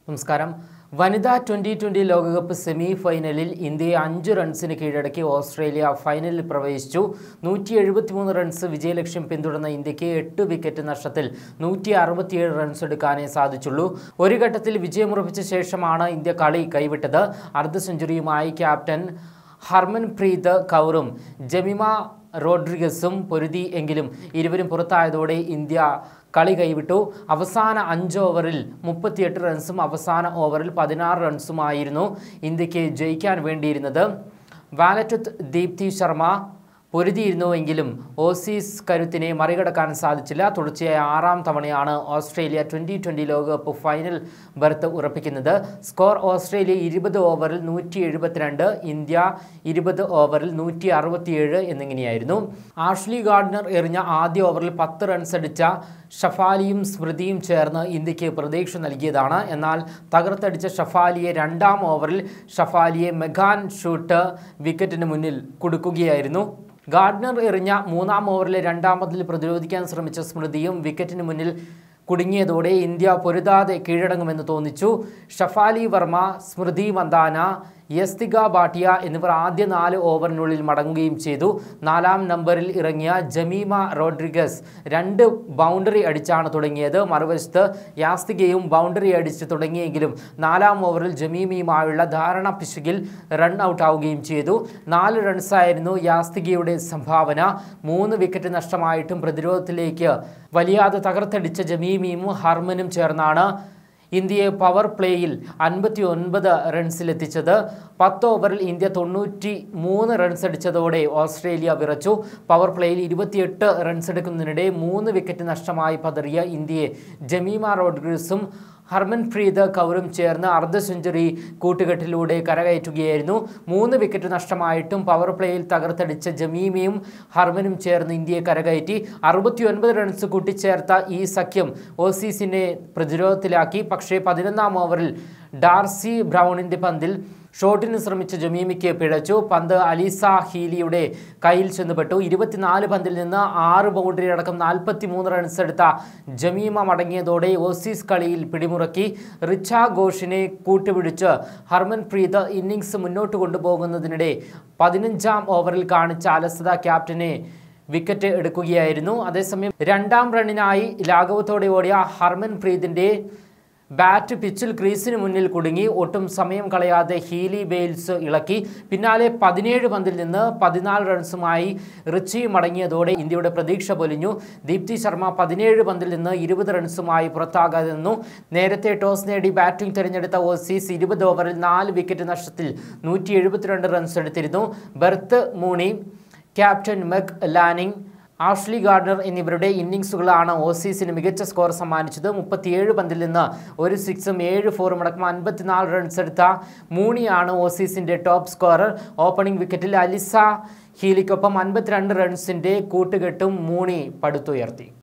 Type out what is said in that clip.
നമസ്കാരം വനിതാ twenty twenty ലോകകപ്പ് സെമി ഫൈനലിൽ ഇന്ത്യയെ അഞ്ച് റൺസിന് കീഴടക്കി ഓസ്ട്രേലിയ ഫൈനലിൽ പ്രവേശിച്ചു നൂറ്റി എഴുപത്തിമൂന്ന് റൺസ് വിജയലക്ഷ്യം പിന്തുടർന്ന ഇന്ത്യക്ക് എട്ട് വിക്കറ്റ് നഷ്ടത്തിൽ നൂറ്റി അറുപത്തിയേഴ് റൺസ് എടുക്കാനേ സാധിച്ചുള്ളൂ ഒരു ഘട്ടത്തിൽ വിജയമുറപ്പിച്ച ശേഷമാണ് ഇന്ത്യ കളി കൈവിട്ടത് അർദ്ധ സെഞ്ചുറിയുമായി ക്യാപ്റ്റൻ ഹർമൻപ്രീത് കൗറും ജമിമ റോഡ്രിഗസും പൊരുതി എങ്കിലും ഇരുവരും പുറത്തായതോടെ ഇന്ത്യ കളി കൈവിട്ടു അവസാന അഞ്ച് ഓവറിൽ മുപ്പത്തിയെട്ട് റൺസും അവസാന ഓവറിൽ പതിനാറ് റൺസുമായിരുന്നു ഇന്ത്യക്ക് ജയിക്കാൻ വേണ്ടിയിരുന്നത് വാലറ്റുത്ത് ദീപ്തി ശർമ്മ പൊരുതിയിരുന്നുവെങ്കിലും ഓസീസ് കരുത്തിനെ മറികടക്കാൻ സാധിച്ചില്ല തുടർച്ചയായ ആറാം തവണയാണ് ഓസ്ട്രേലിയ ട്വൻ്റി ട്വൻ്റി ലോകകപ്പ് ഫൈനൽ ബർത്ത് ഉറപ്പിക്കുന്നത് സ്കോർ ഓസ്ട്രേലിയ ഇരുപത് ഓവറിൽ നൂറ്റി എഴുപത്തിരണ്ട് ഇന്ത്യ ഇരുപത് ഓവറിൽ നൂറ്റി അറുപത്തിയേഴ് എന്നിങ്ങനെയായിരുന്നു ആഷ്ലി ഗാർഡനർ എറിഞ്ഞ ആദ്യ ഓവറിൽ പത്ത് റൺസ് അടിച്ച ഷഫാലിയും സ്മൃതിയും ചേർന്ന് ഇന്ത്യക്ക് പ്രതീക്ഷ നൽകിയതാണ് എന്നാൽ തകർത്തടിച്ച ഷഫാലിയെ രണ്ടാം ഓവറിൽ ഷഫാലിയെ മെഗാൻ ഷൂട്ട് വിക്കറ്റിന് മുന്നിൽ കൊടുക്കുകയായിരുന്നു ഗാർഡനർ എറിഞ്ഞ മൂന്നാം ഓവറിലെ രണ്ടാം പതിൽ പ്രതിരോധിക്കാൻ ശ്രമിച്ച സ്മൃതിയും വിക്കറ്റിന് മുന്നിൽ കുടുങ്ങിയതോടെ ഇന്ത്യ പൊരുതാതെ കീഴടങ്ങുമെന്ന് തോന്നിച്ചു ഷഫാലി വർമ്മ സ്മൃതി മന്ദാന യസ്തിക ഭാട്ടിയ എന്നിവർ ആദ്യ നാല് ഓവറിനുള്ളിൽ മടങ്ങുകയും ചെയ്തു നാലാം നമ്പറിൽ ഇറങ്ങിയ ജമീമ റോഡ്രിഗസ് രണ്ട് ബൗണ്ടറി അടിച്ചാണ് തുടങ്ങിയത് മറുവശത്ത് യാസ്തികയും ബൗണ്ടറി അടിച്ച് തുടങ്ങിയെങ്കിലും നാലാം ഓവറിൽ ജമീമയുമായുള്ള ധാരണ പിശുകിൽ റൺ ഔട്ട് ആവുകയും ചെയ്തു നാല് റൺസായിരുന്നു യാസ്തികയുടെ സംഭാവന മൂന്ന് വിക്കറ്റ് നഷ്ടമായിട്ടും പ്രതിരോധത്തിലേക്ക് വലിയാതെ തകർത്തടിച്ച ജമീമിയും ഹർമനും ചേർന്നാണ് ഇന്ത്യയെ പവർ പ്ലേയിൽ അൻപത്തി ഒൻപത് റൺസിലെത്തിച്ചത് പത്ത് ഓവറിൽ ഇന്ത്യ തൊണ്ണൂറ്റി മൂന്ന് റൺസ് അടിച്ചതോടെ ഓസ്ട്രേലിയ വിറച്ചു പവർ പ്ലേയിൽ ഇരുപത്തിയെട്ട് റൺസ് എടുക്കുന്നതിനിടെ മൂന്ന് വിക്കറ്റ് നഷ്ടമായി പതറിയ ഇന്ത്യയെ ജമീമ റോഡ്രിഗസും ഹർമൻപ്രീത് കൗറും ചേർന്ന് അർദ്ധ സെഞ്ചുറി കൂട്ടുകെട്ടിലൂടെ കരകയറ്റുകയായിരുന്നു മൂന്ന് വിക്കറ്റ് നഷ്ടമായിട്ടും പവർ പ്ലേയിൽ തകർത്തടിച്ച ജമീമയും ഹർമനും ചേർന്ന് ഇന്ത്യയെ കരകയറ്റി അറുപത്തിയൊൻപത് റൺസ് കൂട്ടിച്ചേർത്ത ഈ സഖ്യം ഓസീസിനെ പ്രതിരോധത്തിലാക്കി പക്ഷേ പതിനൊന്നാം ഓവറിൽ ഡാർസി ബ്രൗണിൻ്റെ പന്തിൽ ഷോട്ടിന് ശ്രമിച്ച ജമീമിക്ക് പിഴച്ചു പന്ത് അലീസ ഹീലിയുടെ കയ്യിൽ ചെന്നുപെട്ടു ഇരുപത്തിനാല് പന്തിൽ നിന്ന് ആറ് ബൗണ്ടറി അടക്കം നാൽപ്പത്തി മൂന്ന് റൺസ് എടുത്ത ജമീമ മടങ്ങിയതോടെ ഓസീസ് കളിയിൽ പിടിമുറക്കി റിച്ച ഘോഷിനെ കൂട്ടുപിടിച്ച് ഹർമൻപ്രീത് ഇന്നിങ്സ് മുന്നോട്ട് കൊണ്ടുപോകുന്നതിനിടെ പതിനഞ്ചാം ഓവറിൽ കാണിച്ച അലസത ക്യാപ്റ്റനെ വിക്കറ്റ് എടുക്കുകയായിരുന്നു അതേസമയം രണ്ടാം റണ്ണിനായി ലാഘവത്തോടെ ഓടിയ ഹർമൻപ്രീതിൻ്റെ ബാറ്റ് പിച്ചിൽ ക്രീസിന് മുന്നിൽ കുടുങ്ങി ഒട്ടും സമയം കളയാതെ ഹീലി ബെയിൽസ് ഇളക്കി പിന്നാലെ പതിനേഴ് പന്തിൽ നിന്ന് പതിനാല് റൺസുമായി റിച്ചി മടങ്ങിയതോടെ ഇന്ത്യയുടെ പ്രതീക്ഷ പൊലിഞ്ഞു ദീപ്തി ശർമ്മ പതിനേഴ് പന്തിൽ നിന്ന് ഇരുപത് റൺസുമായി പുറത്താകാതെ നിന്നു നേരത്തെ ടോസ് നേടി ബാറ്റിംഗ് തിരഞ്ഞെടുത്ത ഓസീസ് ഇരുപത് ഓവറിൽ നാല് വിക്കറ്റ് നഷ്ടത്തിൽ നൂറ്റി എഴുപത്തിരണ്ട് റൺസ് എടുത്തിരുന്നു Beth Mooney captain Meg Lanning Ashleigh Gardner എന്നിവരുടെ ഇന്നിങ്സുകളാണ് ഓസീസിന് മികച്ച സ്കോർ സമ്മാനിച്ചത് മുപ്പത്തിയേഴ് പന്തിൽ നിന്ന് ഒരു സിക്സും ഏഴ് ഫോറും അടക്കം അൻപത്തിനാല് റൺസ് എടുത്ത മൂണിയാണ് ഓസീസിൻ്റെ ടോപ്പ് സ്കോറർ ഓപ്പണിംഗ് വിക്കറ്റിൽ അലിസ ഹീലിക്കൊപ്പം അൻപത്തിരണ്ട് റൺസിൻ്റെ കൂട്ടുകെട്ടും മൂണി പടുത്തുയർത്തി